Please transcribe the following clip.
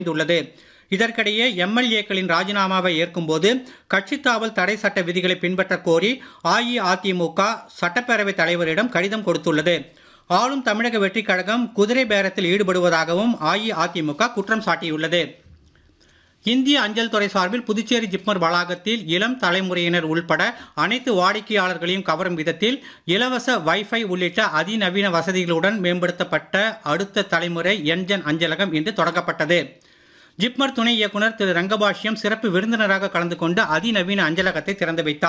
உள்ளது இதற்கிடையே எம்எல்ஏக்களின் ராஜினாமாவை ஏற்கும்போது கட்சித் தாவல் தடை சட்ட விதிகளை பின்பற்றக் கோரி அஇஅதிமுக சட்டப்பேரவைத் தலைவரிடம் கடிதம் கொடுத்துள்ளது ஆளும் தமிழக வெற்றிக் கழகம் குதிரை பேரத்தில் ஈடுபடுவதாகவும் அஇஅதிமுக குற்றம் சாட்டியுள்ளது இந்திய அஞ்சல் துறை சார்பில் புதுச்சேரி ஜிப்மர் வளாகத்தில் இளம் தலைமுறையினர் உள்பட அனைத்து வாடிக்கையாளர்களையும் கவரும் விதத்தில் இலவச வைஃபை உள்ளிட்ட அதிநவீன வசதிகளுடன் மேம்படுத்தப்பட்ட அடுத்த தலைமுறை என்ஜன் அஞ்சலகம் இன்று தொடங்கப்பட்டது ஜிப்மர் துணை இயக்குனர் திரு ரங்கபாஷ்யம் சிறப்பு விருந்தினராக கலந்து கொண்டு அதிநவீன அஞ்சலகத்தை திறந்து வைத்தார்